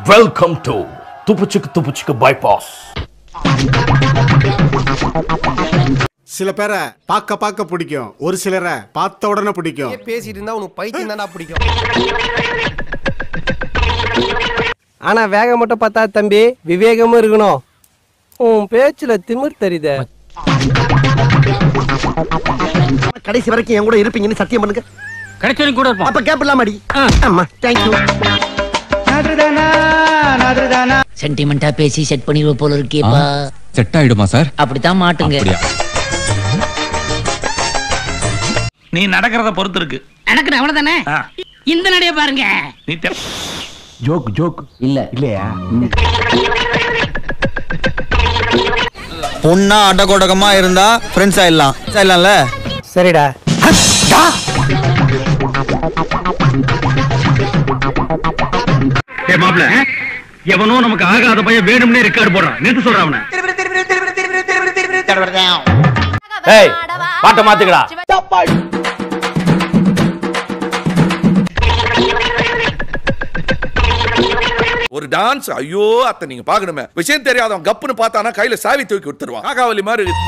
Welcome to துப்புச்சுக்கு துப்புச்சுக்கு bypass சில பேரை பார்க்க பார்க்க பிடிக்கும் ஒரு சிலரை பார்த்த உடனே பிடிக்கும் பேசிட்டு இருந்தா உனக்கு பைத்தியம் தானே பிடிக்கும் ஆனா வேகம் மட்டும் பார்த்தா தம்பி விவேகமும் இருக்கணும் உன் பேச்சுல திமிர் தெரியுதே கடைசி வரைக்கும் என் கூட இருப்பீங்கன்னு சத்தியம் பண்ணுங்க கிடைச்சவங்க கூட இருப்போம் அப்ப கேப்பிடலாம் அடி ஆமா தேங்க்யூ சென்டிமெண்டா பேசி செட் பண்ணிடுவோம் போல இருக்கேப்பா செட் ஆயிடுமா சார் அப்படித்தான் மாட்டுங்க நீ நடக்கிறத பொறுத்து இருக்கு நடக்குது அவ்வளவுதானே ஆ. இந்த நடைய பாருங்க நீ தெ- பொண்ணா அடகொடகமா இருந்தா ஃப்ரெண்ட்ஸ் ஆயிடலாம் ஆயிடலாம்ல சரிடா ஏய் மாப்ள எவனோ நமக்கு ஆகாத பையன் வேணும்னே ரெக்கார்டு போடுறான் நேத்து சொல்றான் அவன ஏய் பாட்டை மாத்துக்கடா ஒரு டான்ஸ் ஐயோ அத்தை நீங்க பாக்கணுமே விஷயம் தெரியாதவன் கப்புன்னு பார்த்தானா கையில சாவி தூக்கி விட்டுருவான் நாகாவலி மாதிரி இருக்கு.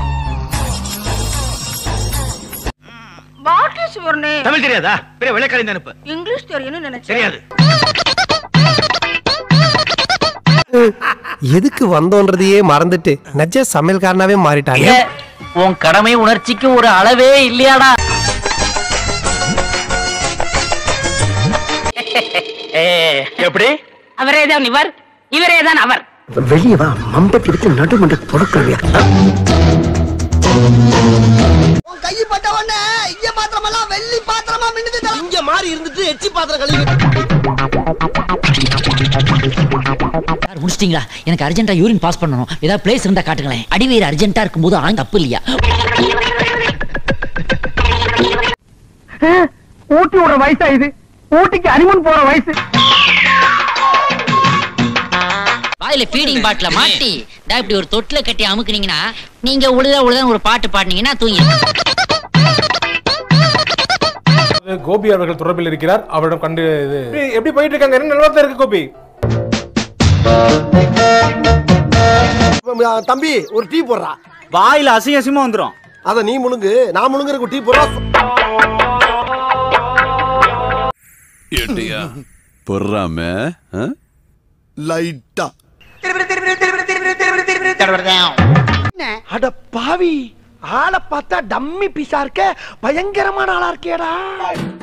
தமிழ் தெரியாதா பெரிய விளையாடி அனுப்பு இங்கிலீஷ் தெரியும்னு நினைச்சேன் தெரியாது எதுக்கு வந்தோன்றதையே மறந்துட்டு நஜ சமையல்காரனாவே மாறிட்டாங்க உன் கடமை உணர்ச்சிக்கு ஒரு அளவே இல்லையாடா எப்படி அவரே தான் இவர் இவரே தான் அவர் வெளியே வா மம்பட்டி எடுத்து நடுமண்ட பொறுக்கலையா உன் கை பட்ட உடனே இங்க பாத்திரமெல்லாம் வெள்ளி பாத்திரமா மின்னுது இங்க மாறி இருந்துட்டு எச்சி பாத்திரம் கழுவி சார் முடிச்சிட்டீங்களா எனக்கு அர்ஜென்ட்டா யூரின் பாஸ் பண்ணணும் ஏதாவது பிளேஸ் இருந்தா காட்டுங்களேன் அடிவயிறு அர்ஜென்ட்டா இருக்கும்போது ஆண் தப்பு இல்லையா ஊட்டி விடுற வயசா இது ஊட்டிக்கு அனிமன் போற வயசு வாயில ஃபீடிங் பாட்டில மாட்டி டா இப்படி ஒரு தொட்டில கட்டி அமுக்குனீங்கன்னா நீங்க உழுத உழுத ஒரு பாட்டு பாடுனீங்கன்னா தூங்கி கோபி அவர்கள் தொடர்பில் இருக்கிறார் அவரிடம் கண்டு இது எப்படி போயிட்டு இருக்காங்க என்ன நிலவரத்துல இருக்கு கோபி தம்பி ஒரு டீ போடுறா வாயில அசிங்க அசிங்கமா வந்துரும் அத நீ முழுங்கு நான் முழுங்குறக்கு டீ போடுறா ஏட்டியா பொறாம லைட்டா அட பாவி ஆளை பார்த்தா டம்மி பீஸா இருக்க பயங்கரமான ஆளா இருக்கேடா